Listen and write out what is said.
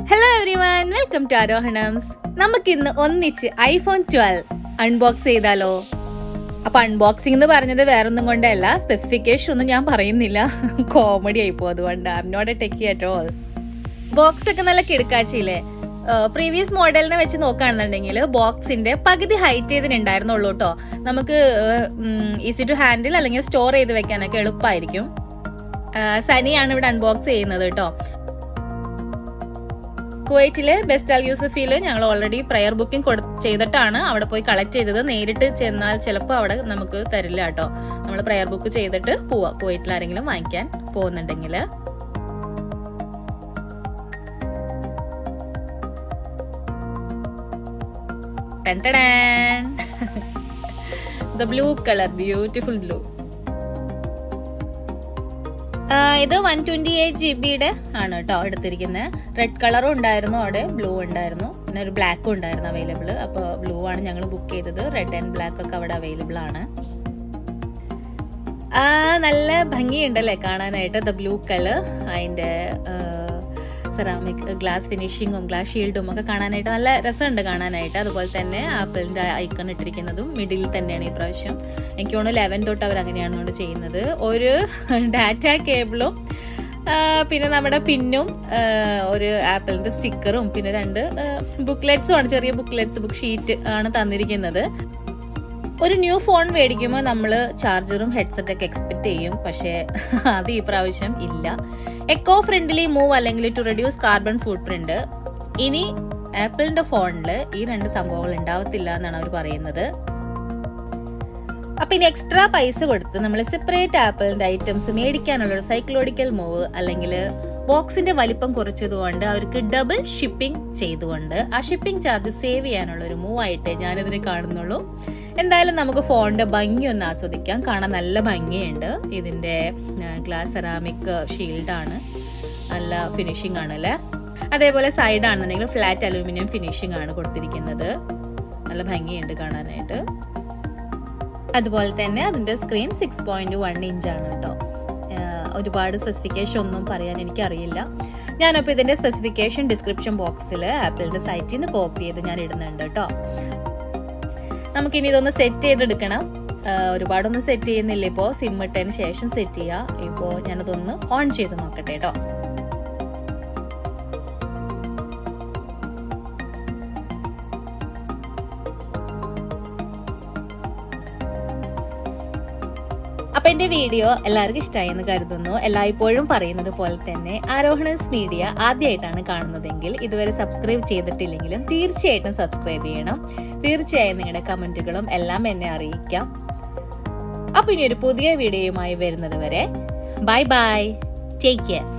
hello everyone welcome to ആരോഹണംസ് നമുക്കിന്ന് ഒന്നിച്ച് ഐഫോൺ ട്വൽവ് അൺബോക്സ് ചെയ്താലോ അപ്പൊ അൺബോക്സിംഗ് എന്ന് പറഞ്ഞത് വേറൊന്നും കൊണ്ടല്ല സ്പെസിഫിക്കേഷൻ ഒന്നും ഞാൻ പറയുന്നില്ല കോമഡി ആയിപ്പോ അതുകൊണ്ട് I am not a techie at all box ഒക്കെ നല്ല കിടക്കാച്ചില്ലേ പ്രീവിയസ് മോഡലിനെ വെച്ച് നോക്കുകയാണെന്നുണ്ടെങ്കിൽ ബോക്സിന്റെ പകുതി ഹൈറ്റ് ഇതിനുണ്ടായിരുന്നുള്ളൂ കേട്ടോ നമുക്ക് ഈസി ടു ഹാൻഡിൽ അല്ലെങ്കിൽ സ്റ്റോർ ചെയ്ത് വെക്കാനൊക്കെ എളുപ്പമായിരിക്കും സനിയാണ് ഇവിടെ അൺബോക്സ് ചെയ്യുന്നത് കേട്ടോ കുവൈറ്റിലെ ബെസ്റ്റ് അൽ യൂസഫിൽ ഞങ്ങൾ ഓൾറെഡി പ്രയർ ബുക്കിംഗ് കൊടു ചെയ്തിട്ടാണ് അവിടെ പോയി കളക്ട് ചെയ്തത് നേരിട്ട് ചെന്നാൽ ചിലപ്പോൾ അവിടെ നമുക്ക് തരില്ല കേട്ടോ നമ്മൾ പ്രയർ ബുക്ക് ചെയ്തിട്ട് പോവാ കുവൈറ്റിൽ ആരെങ്കിലും വാങ്ങിക്കാൻ പോകുന്നുണ്ടെങ്കിൽ the blue colour beautiful blue ഇത് വൺ ട്വന്റി എയ്റ്റ് ജി ബിയുടെ ആണ് കേട്ടോ എടുത്തിരിക്കുന്നത് റെഡ് കളറും ഉണ്ടായിരുന്നു അവിടെ ബ്ലൂ ഉണ്ടായിരുന്നു പിന്നെ ഒരു ബ്ലാക്കും ഉണ്ടായിരുന്നു അവൈലബിൾ അപ്പോൾ ബ്ലൂ ആണ് ഞങ്ങൾ ബുക്ക് ചെയ്തത് റെഡ് ആൻഡ് ബ്ലാക്ക് ഒക്കെ അവിടെ അവൈലബിൾ ആണ് ആ നല്ല ഭംഗിയുണ്ടല്ലേ കാണാനായിട്ട് ദ ബ്ലൂ കളർ അതിൻ്റെ സെറാമിക് ഗ്ലാസ് ഫിനിഷിങ്ങും ഗ്ലാസ് ഷീൽഡും ഒക്കെ കാണാനായിട്ട് നല്ല രസമുണ്ട് കാണാനായിട്ട് അതുപോലെ തന്നെ ആപ്പിളിന്റെ ഐക്കൺ ഇട്ടിരിക്കുന്നതും മിഡിൽ തന്നെയാണ് ഈ പ്രാവശ്യം എനിക്ക് തോന്നുന്നു ലെവൻ തൊട്ട് അവർ അങ്ങനെയാണ് ചെയ്യുന്നത് ഒരു ഡാറ്റ കേബിളും പിന്നെ നമ്മുടെ പിന്നും ഒരു ആപ്പിളിന്റെ സ്റ്റിക്കറും പിന്നെ രണ്ട് ബുക്ക്ലെറ്റ്സും ആണ് ചെറിയ ബുക്ക്ലെറ്റ്സ് ബുക്ക് ഷീറ്റ് ആണ് തന്നിരിക്കുന്നത് ഒരു ന്യൂ ഫോൺ മേടിക്കുമ്പോൾ നമ്മൾ ചാർജറും ഹെഡ്സെറ്റ് ഒക്കെ എക്സ്പെക്ട് ചെയ്യും പക്ഷേ അത് ഈ പ്രാവശ്യം ഇല്ല എക്കോ ഫ്രണ്ട്ലി മൂവ് അല്ലെങ്കിൽ to reduce carbon footprint ഇനി ആപ്പിളിന്റെ ഫോണിൽ ഈ രണ്ട് സംഭവങ്ങൾ ഉണ്ടാവത്തില്ല എന്നാണ് അവർ പറയുന്നത് അപ്പൊ ഇനി എക്സ്ട്രാ പൈസ കൊടുത്ത് നമ്മൾ സെപ്പറേറ്റ് ആപ്പിളിന്റെ ഐറ്റംസ് മേടിക്കാനുള്ള ഒരു സൈക്ലോഡിക്കൽ മൂവ് അല്ലെങ്കിൽ ബോക്സിന്റെ വലിപ്പം കുറച്ചതുകൊണ്ട് അവർക്ക് ഡബിൾ ഷിപ്പിംഗ് ചെയ്തുകൊണ്ട് ആ ഷിപ്പിംഗ് ചാർജ് സേവ് ചെയ്യാനുള്ള ഒരു മൂവ് ആയിട്ടേ ഞാനിതിനെ കാണുന്നുള്ളൂ എന്തായാലും നമുക്ക് ഫോണിന്റെ ഭംഗി ഒന്ന് ആസ്വദിക്കാം കാണാൻ നല്ല ഭംഗിയുണ്ട് ഇതിന്റെ ഗ്ലാസ് സെറാമിക് ഷീൽഡാണ് നല്ല ഫിനിഷിംഗ് ആണ് അല്ലേ അതേപോലെ സൈഡ് ആണെന്നുണ്ടെങ്കിൽ ഫ്ലാറ്റ് അലൂമിനിയം ഫിനിഷിംഗ് ആണ് കൊടുത്തിരിക്കുന്നത് നല്ല ഭംഗിയുണ്ട് കാണാനായിട്ട് അതുപോലെ തന്നെ അതിന്റെ screen six point one inch ആണ് കേട്ടോ ഒരുപാട് സ്പെസിഫിക്കേഷൻ ഒന്നും പറയാൻ എനിക്കറിയില്ല ഞാനപ്പോൾ ഇതിന്റെ സ്പെസിഫിക്കേഷൻ ഡിസ്ക്രിപ്ഷൻ ബോക്സിൽ ആപ്പിളിന്റെ സൈറ്റിൽ നിന്ന് കോപ്പി ചെയ്ത് ഞാൻ ഇടുന്നുണ്ട് കേട്ടോ നമുക്കിനി ഇതൊന്ന് സെറ്റ് ചെയ്തെടുക്കണം ഒരുപാടൊന്നും സെറ്റ് ചെയ്യുന്നില്ല ഇപ്പോൾ സിം ഇട്ടതിന് ശേഷം സെറ്റ് ചെയ്യുക ഇപ്പോൾ ഞാനതൊന്ന് ഓൺ ചെയ്ത് നോക്കട്ടെ കേട്ടോ അപ്പൊ എന്റെ വീഡിയോ എല്ലാവർക്കും ഇഷ്ടമായി എന്ന് കരുതുന്നു എല്ലായ്പ്പോഴും പറയുന്നത് പോലെ തന്നെ ആരോഹണസ് മീഡിയ ആദ്യമായിട്ടാണ് കാണുന്നതെങ്കിൽ ഇതുവരെ സബ്സ്ക്രൈബ് ചെയ്തിട്ടില്ലെങ്കിലും തീർച്ചയായിട്ടും സബ്സ്ക്രൈബ് ചെയ്യണം തീർച്ചയായും നിങ്ങളുടെ കമന്റുകളും എല്ലാം എന്നെ അറിയിക്കാം അപ്പൊ ഇനി ഒരു പുതിയ വീഡിയോയുമായി വരുന്നത് വരെ ബൈ ബൈ ടേക്ക് കെയർ